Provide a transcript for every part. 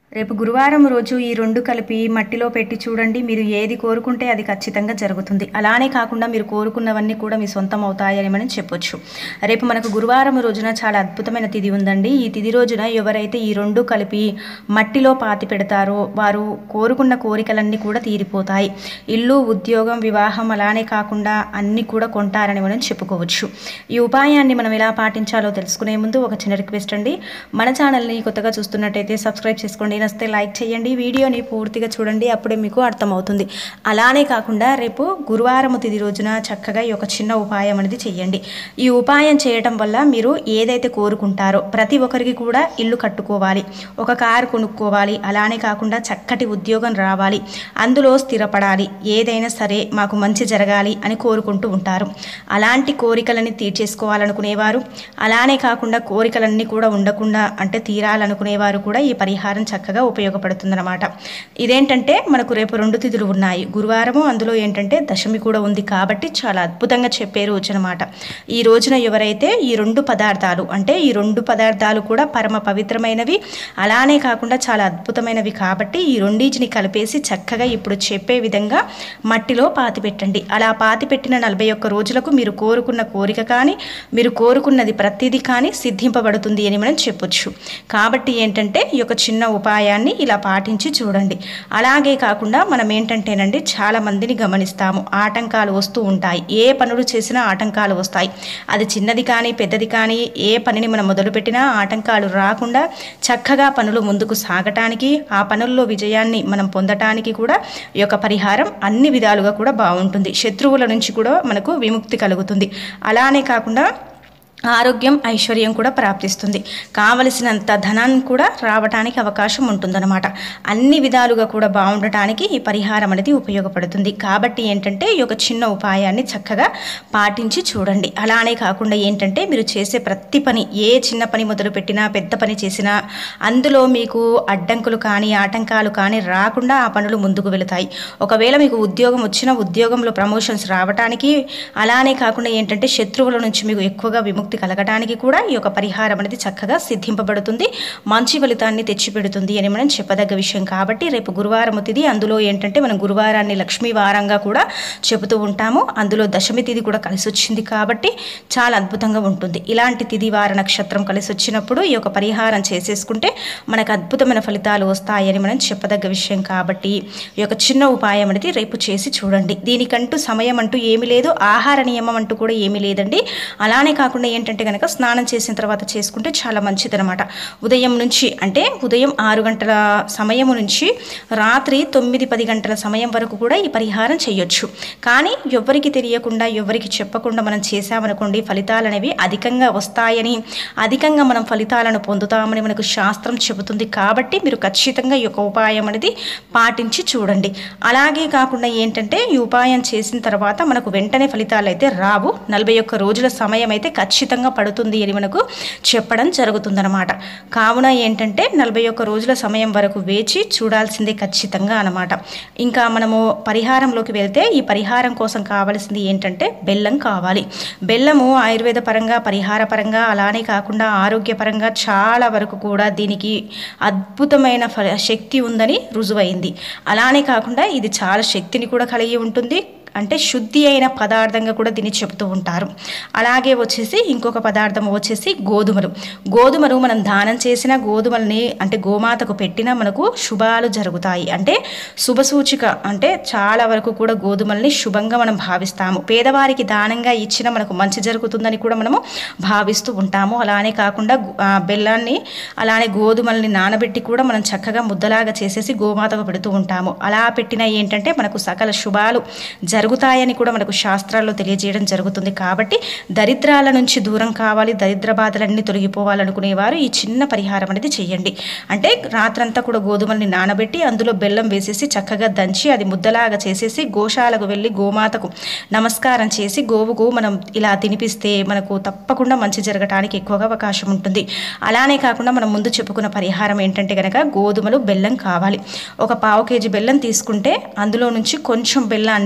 రేపు గురువారం రోజు ఈ రెండు కలిపి మట్టిలో పెట్టి చూడండి మీరు ఏది కోరుకుంటే అది ఖచ్చితంగా జరుగుతుంది అలానే కాకుండా మీరు కోరుకున్నవన్నీ కూడా మీ సొంతం అవుతాయని మనం చెప్పొచ్చు రేపు మనకు గురువారం రోజున చాలా అద్భుతమైన తిథి ఉందండి ఈ తిథి రోజున ఎవరైతే ఈ రెండు కలిపి మట్టిలో పాతి పెడతారో వారు కోరుకున్న కోరికలన్నీ కూడా తీరిపోతాయి ఇల్లు ఉద్యోగం వివాహం అలానే కాకుండా అన్నీ కూడా కొంటారని మనం చెప్పుకోవచ్చు ఈ ఉపాయాన్ని మనం ఎలా పాటించాలో తెలుసుకునే ముందు ఒక చిన్న రిక్వెస్ట్ అండి మన ఛానల్ని కొత్తగా చూస్తున్నట్టయితే సబ్స్క్రైబ్ చేసుకోండి నచ్చితే లైక్ చేయండి వీడియోని పూర్తిగా చూడండి అప్పుడే మీకు అర్థమవుతుంది అలానే కాకుండా రేపు గురువారం తిది రోజున చక్కగా ఈ ఒక చిన్న ఉపాయం అనేది చేయండి ఈ ఉపాయం చేయటం వల్ల మీరు ఏదైతే కోరుకుంటారో ప్రతి ఒక్కరికి కూడా ఇల్లు కట్టుకోవాలి ఒక కారు కొనుక్కోవాలి అలానే కాకుండా చక్కటి ఉద్యోగం రావాలి అందులో స్థిరపడాలి ఏదైనా సరే మాకు మంచి జరగాలి అని కోరుకుంటూ ఉంటారు అలాంటి కోరికలని తీర్చేసుకోవాలనుకునేవారు అలానే కాకుండా కోరికలన్నీ కూడా ఉండకుండా అంటే తీరాలనుకునేవారు కూడా ఈ పరిహారం చక్కగా ఉపయోగపడుతుందన్నమాట ఇదేంటంటే మనకు రేపు రెండు తిథులు ఉన్నాయి గురువారము అందులో ఏంటంటే దశమి కూడా ఉంది కాబట్టి చాలా అద్భుతంగా చెప్పే రోజు అనమాట ఈ రోజున ఎవరైతే ఈ రెండు పదార్థాలు అంటే ఈ రెండు పదార్థాలు కూడా పరమ పవిత్రమైనవి అలానే కాకుండా చాలా అద్భుతమైనవి కాబట్టి ఈ రెండింటిని కలిపేసి చక్కగా ఇప్పుడు చెప్పే విధంగా మట్టిలో పాతి పెట్టండి అలా పాతి పెట్టిన నలభై ఒక్క రోజులకు మీరు కోరుకున్న కోరిక కానీ మీరు కోరుకున్నది ప్రతిదీ కానీ సిద్ధింపబడుతుంది అని మనం చెప్పొచ్చు కాబట్టి ఏంటంటే ఈ యొక్క చిన్న ఉపాయాన్ని ఇలా పాటించి చూడండి అలాగే కాకుండా మనం ఏంటంటేనండి చాలా మందిని గమనిస్తాము ఆటంకాలు వస్తూ ఉంటాయి ఏ పనులు చేసినా ఆటంకాలు వస్తాయి అది చిన్నది కానీ పెద్దది కానీ ఏ పనిని మనం మొదలుపెట్టినా ఆటంకాలు రాకుండా చక్కగా పనులు ముందుకు సాగటానికి ఆ పనుల్లో విజయాన్ని మనం పొందటానికి కూడా ఈ యొక్క పరిహారం అన్ని విధాలుగా కూడా బాగుంటుంది శత్రువుల నుంచి కూడా మనకు విముక్తి కలుగుతుంది అలానే కాకుండా ఆరోగ్యం ఐశ్వర్యం కూడా ప్రాప్తిస్తుంది కావలసినంత ధనాన్ని కూడా రావటానికి అవకాశం ఉంటుందన్నమాట అన్ని విధాలుగా కూడా బాగుండటానికి ఈ పరిహారం అనేది ఉపయోగపడుతుంది కాబట్టి ఏంటంటే ఈ యొక్క చిన్న ఉపాయాన్ని చక్కగా పాటించి చూడండి అలానే కాకుండా ఏంటంటే మీరు చేసే ప్రతి పని ఏ చిన్న పని మొదలుపెట్టినా పెద్ద పని చేసినా అందులో మీకు అడ్డంకులు కానీ ఆటంకాలు కానీ రాకుండా ఆ పనులు ముందుకు వెళతాయి ఒకవేళ మీకు ఉద్యోగం వచ్చిన ఉద్యోగంలో ప్రమోషన్స్ రావటానికి అలానే కాకుండా ఏంటంటే శత్రువుల నుంచి మీకు ఎక్కువగా విముక్తి కలగడానికి కూడా ఈ యొక్క పరిహారం అనేది చక్కగా సిద్ధింపబడుతుంది మంచి ఫలితాన్ని తెచ్చిపెడుతుంది అని మనం చెప్పదగ్గ విషయం కాబట్టి రేపు గురువారం తిథి అందులో ఏంటంటే మనం గురువారాన్ని లక్ష్మీ వారంగా కూడా చెబుతూ ఉంటాము అందులో దశమి తిథి కూడా కలిసి వచ్చింది కాబట్టి చాలా అద్భుతంగా ఉంటుంది ఇలాంటి తిథి వార నక్షత్రం కలిసి వచ్చినప్పుడు ఈ యొక్క పరిహారం చేసేసుకుంటే మనకు అద్భుతమైన ఫలితాలు వస్తాయని మనం చెప్పదగ్గ విషయం కాబట్టి ఈ యొక్క చిన్న ఉపాయం అనేది రేపు చేసి చూడండి దీనికంటూ సమయం అంటూ ఏమీ లేదు ఆహార నియమం అంటూ కూడా ఏమీ లేదండి అలానే కాకుండా ఏంటంటే కనుక స్నానం చేసిన తర్వాత చేసుకుంటే చాలా మంచిదనమాట ఉదయం నుంచి అంటే ఉదయం ఆరు గంటల సమయం నుంచి రాత్రి తొమ్మిది పది గంటల సమయం వరకు కూడా ఈ పరిహారం చేయొచ్చు కానీ ఎవరికి తెలియకుండా ఎవరికి చెప్పకుండా మనం చేసామనుకోండి ఫలితాలు అనేవి అధికంగా వస్తాయని అధికంగా మనం ఫలితాలను పొందుతామని మనకు శాస్త్రం చెబుతుంది కాబట్టి మీరు ఖచ్చితంగా ఈ యొక్క ఉపాయం అనేది పాటించి చూడండి అలాగే కాకుండా ఏంటంటే ఈ ఉపాయం చేసిన తర్వాత మనకు వెంటనే ఫలితాలు అయితే రావు నలభై ఒక్క రోజుల సమయం అయితే ఖచ్చితంగా పడుతుంది అని మనకు చెప్పడం జరుగుతుందన్నమాట కావున ఏంటంటే నలభై ఒక్క రోజుల సమయం వరకు వేచి చూడాల్సిందే ఖచ్చితంగా అనమాట ఇంకా మనము పరిహారంలోకి వెళ్తే ఈ పరిహారం కోసం కావాల్సింది ఏంటంటే బెల్లం కావాలి బెల్లము ఆయుర్వేద పరంగా పరిహార పరంగా అలానే కాకుండా ఆరోగ్యపరంగా చాలా వరకు కూడా దీనికి అద్భుతమైన ఫల శక్తి ఉందని రుజువైంది అలానే కాకుండా ఇది చాలా శక్తిని కూడా కలిగి ఉంటుంది అంటే శుద్ధి అయిన పదార్థంగా కూడా దీన్ని చెబుతూ ఉంటారు అలాగే వచ్చేసి ఇంకొక పదార్థం వచ్చేసి గోధుమలు గోధుమలు మనం దానం చేసిన గోధుమల్ని అంటే గోమాతకు పెట్టినా మనకు శుభాలు జరుగుతాయి అంటే శుభసూచిక అంటే చాలా వరకు కూడా గోధుమల్ని శుభంగా మనం భావిస్తాము పేదవారికి దానంగా ఇచ్చిన మనకు మంచి జరుగుతుందని కూడా మనము భావిస్తూ ఉంటాము అలానే కాకుండా ఆ, బెల్లాన్ని అలానే గోధుమల్ని నానబెట్టి కూడా మనం చక్కగా ముద్దలాగా చేసేసి గోమాతకు పెడుతూ ఉంటాము అలా పెట్టిన ఏంటంటే మనకు సకల శుభాలు జరుగుతాయని కూడా మనకు శాస్త్రాల్లో తెలియజేయడం జరుగుతుంది కాబట్టి దరిద్రాల నుంచి దూరం కావాలి దరిద్ర బాధలన్నీ తొలగిపోవాలనుకునేవారు ఈ చిన్న పరిహారం అనేది చేయండి అంటే రాత్రంతా కూడా గోధుమల్ని నానబెట్టి అందులో బెల్లం వేసేసి చక్కగా దంచి అది ముద్దలాగా చేసేసి గోశాలకు వెళ్ళి గోమాతకు నమస్కారం చేసి గోవుకు మనం ఇలా తినిపిస్తే మనకు తప్పకుండా మంచి జరగటానికి ఎక్కువగా అవకాశం ఉంటుంది అలానే కాకుండా మనం ముందు చెప్పుకున్న పరిహారం ఏంటంటే కనుక గోధుమలు బెల్లం కావాలి ఒక పావు కేజీ బెల్లం తీసుకుంటే అందులో నుంచి కొంచెం బెల్లాన్ని అంటే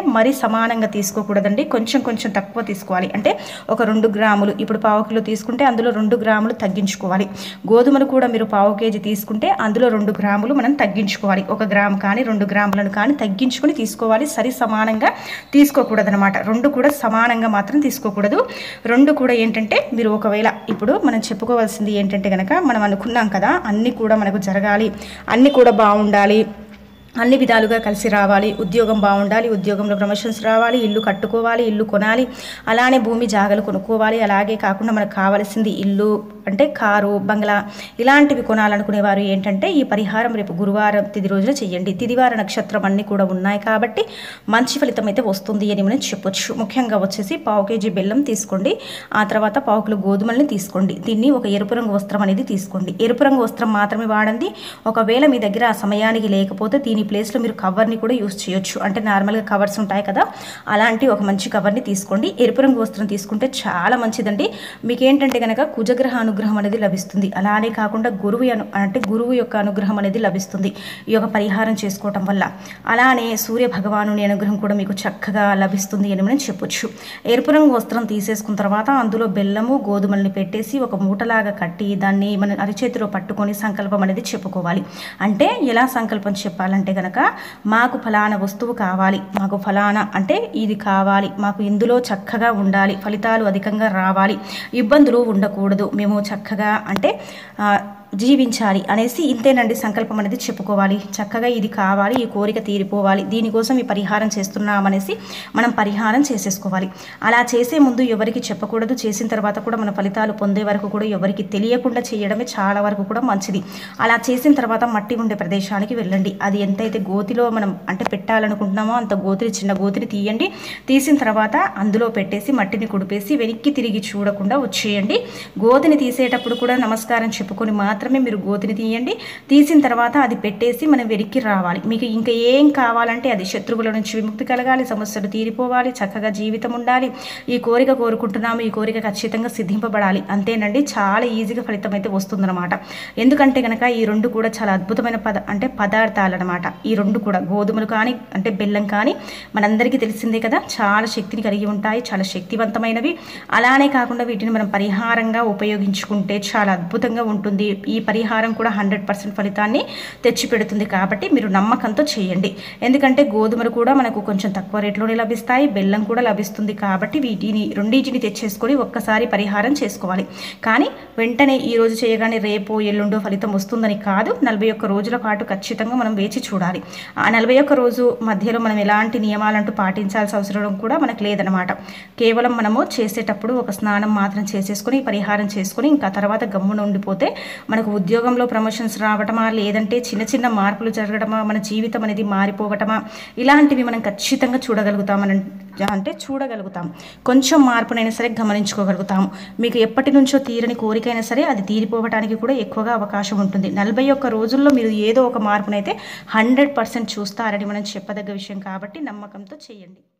మరీ సమానంగా తీసుకోకూడదండి కొంచెం కొంచెం తక్కువ తీసుకోవాలి అంటే ఒక రెండు గ్రాములు ఇప్పుడు పావు కిలో తీసుకుంటే అందులో రెండు గ్రాములు తగ్గించుకోవాలి గోధుమలు కూడా మీరు పావు కేజీ తీసుకుంటే అందులో రెండు గ్రాములు మనం తగ్గించుకోవాలి ఒక గ్రాము కానీ రెండు గ్రాములను కానీ తగ్గించుకొని తీసుకోవాలి సరి సమానంగా తీసుకోకూడదు అనమాట రెండు కూడా సమానంగా మాత్రం తీసుకోకూడదు రెండు కూడా ఏంటంటే మీరు ఒకవేళ ఇప్పుడు మనం చెప్పుకోవాల్సింది ఏంటంటే కనుక మనం అనుకున్నాం కదా అన్నీ కూడా మనకు జరగాలి అన్నీ కూడా బాగుండాలి అన్ని విధాలుగా కలిసి రావాలి ఉద్యోగం బాగుండాలి ఉద్యోగంలో ప్రమోషన్స్ రావాలి ఇల్లు కట్టుకోవాలి ఇల్లు కొనాలి అలానే భూమి జాగలు కొనుక్కోవాలి అలాగే కాకుండా మనకు కావాల్సింది ఇల్లు అంటే కారు బంగ్లా ఇలాంటివి కొనాలనుకునే వారు ఏంటంటే ఈ పరిహారం రేపు గురువారం తిది రోజున చేయండి తిదివార నక్షత్రం అన్నీ కూడా ఉన్నాయి కాబట్టి మంచి ఫలితం అయితే వస్తుంది అని మనం చెప్పొచ్చు ముఖ్యంగా వచ్చేసి పావు కేజీ బెల్లం తీసుకోండి ఆ తర్వాత పావు కిలో గోధుమల్ని తీసుకోండి దీన్ని ఒక ఎరుపు రంగు వస్త్రం అనేది తీసుకోండి ఎరుపు రంగు వస్త్రం మాత్రమే వాడండి ఒకవేళ మీ దగ్గర ఆ సమయానికి లేకపోతే దీని ప్లేస్లో మీరు కవర్ని కూడా యూస్ చేయొచ్చు అంటే నార్మల్గా కవర్స్ ఉంటాయి కదా అలాంటి ఒక మంచి కవర్ని తీసుకోండి ఎరుపు రంగు వస్త్రం తీసుకుంటే చాలా మంచిదండి మీకు ఏంటంటే కనుక కుజగ్రహ అనుగ్రహం అనేది లభిస్తుంది అలానే కాకుండా గురువు అను అంటే గురువు యొక్క అనుగ్రహం అనేది లభిస్తుంది ఈ యొక్క పరిహారం చేసుకోవటం వల్ల అలానే సూర్య భగవాను అనుగ్రహం కూడా మీకు చక్కగా లభిస్తుంది అని మనం చెప్పొచ్చు ఎరుపు రంగు వస్త్రం తీసేసుకున్న తర్వాత అందులో బెల్లము గోధుమల్ని పెట్టేసి ఒక మూటలాగా కట్టి దాన్ని మన అరిచేతిలో పట్టుకొని సంకల్పం అనేది చెప్పుకోవాలి అంటే ఎలా సంకల్పం చెప్పాలంటే గనక మాకు ఫలానా వస్తువు కావాలి మాకు ఫలానా అంటే ఇది కావాలి మాకు ఇందులో చక్కగా ఉండాలి ఫలితాలు అధికంగా రావాలి ఇబ్బందులు ఉండకూడదు మేము చక్కగా అంటే ఆ, జీవించాలి అనేసి ఇంతేనండి సంకల్పం అనేది చెప్పుకోవాలి చక్కగా ఇది కావాలి ఈ కోరిక తీరిపోవాలి దీనికోసం ఈ పరిహారం చేస్తున్నామనేసి మనం పరిహారం చేసేసుకోవాలి అలా చేసే ముందు ఎవరికి చెప్పకూడదు చేసిన తర్వాత కూడా మన ఫలితాలు పొందే వరకు కూడా ఎవరికి తెలియకుండా చేయడమే చాలా వరకు కూడా మంచిది అలా చేసిన తర్వాత మట్టి ఉండే ప్రదేశానికి వెళ్ళండి అది ఎంతైతే గోతిలో మనం అంటే పెట్టాలనుకుంటున్నామో అంత గోతిని చిన్న గోతిని తీయండి తీసిన తర్వాత అందులో పెట్టేసి మట్టిని కుడిపేసి వెనక్కి తిరిగి చూడకుండా వచ్చేయండి గోతిని తీసేటప్పుడు కూడా నమస్కారం చెప్పుకొని మాత్రమే మీరు గోతిని తీయండి తీసిన తర్వాత అది పెట్టేసి మనం వెనక్కి రావాలి మీకు ఇంకా ఏం కావాలంటే అది శత్రువుల నుంచి విముక్తి కలగాలి సమస్యలు తీరిపోవాలి చక్కగా జీవితం ఉండాలి ఈ కోరిక కోరుకుంటున్నాము ఈ కోరిక ఖచ్చితంగా సిద్ధింపబడాలి అంతేనండి చాలా ఈజీగా ఫలితం అయితే వస్తుందన్నమాట ఎందుకంటే కనుక ఈ రెండు కూడా చాలా అద్భుతమైన పద అంటే పదార్థాలు అనమాట ఈ రెండు కూడా గోధుమలు కానీ అంటే బెల్లం కానీ మనందరికీ తెలిసిందే కదా చాలా శక్తిని కలిగి ఉంటాయి చాలా శక్తివంతమైనవి అలానే కాకుండా వీటిని మనం పరిహారంగా ఉపయోగించుకుంటే చాలా అద్భుతంగా ఉంటుంది ఈ పరిహారం కూడా హండ్రెడ్ పర్సెంట్ ఫలితాన్ని తెచ్చిపెడుతుంది కాబట్టి మీరు నమ్మకంతో చేయండి ఎందుకంటే గోధుమలు కూడా మనకు కొంచెం తక్కువ రేట్లోనే లభిస్తాయి బెల్లం కూడా లభిస్తుంది కాబట్టి వీటిని రెండింటిని తెచ్చేసుకొని ఒక్కసారి పరిహారం చేసుకోవాలి కానీ వెంటనే ఈ రోజు చేయగానే రేపు ఎల్లుండో ఫలితం వస్తుందని కాదు నలభై ఒక్క రోజుల పాటు ఖచ్చితంగా మనం వేచి చూడాలి ఆ నలభై ఒక్క రోజు మధ్యలో మనం ఎలాంటి నియమాలంటూ పాటించాల్సిన అవసరం కూడా మనకు లేదనమాట కేవలం మనము చేసేటప్పుడు ఒక స్నానం మాత్రం చేసేసుకొని పరిహారం చేసుకొని ఇంకా తర్వాత గమ్మున ఉండిపోతే మనకు ఉద్యోగంలో ప్రమోషన్స్ రావటమా లేదంటే చిన్న చిన్న మార్పులు జరగడమా మన జీవితం అనేది మారిపోవటమా ఇలాంటివి మనం ఖచ్చితంగా చూడగలుగుతామని అంటే చూడగలుగుతాం కొంచెం మార్పునైనా సరే గమనించుకోగలుగుతాము మీకు ఎప్పటి నుంచో తీరని కోరికైనా సరే అది తీరిపోవడానికి కూడా ఎక్కువగా అవకాశం ఉంటుంది నలభై ఒక్క రోజుల్లో మీరు ఏదో ఒక మార్పునైతే హండ్రెడ్ పర్సెంట్ చూస్తారని మనం చెప్పదగ్గ విషయం కాబట్టి నమ్మకంతో చేయండి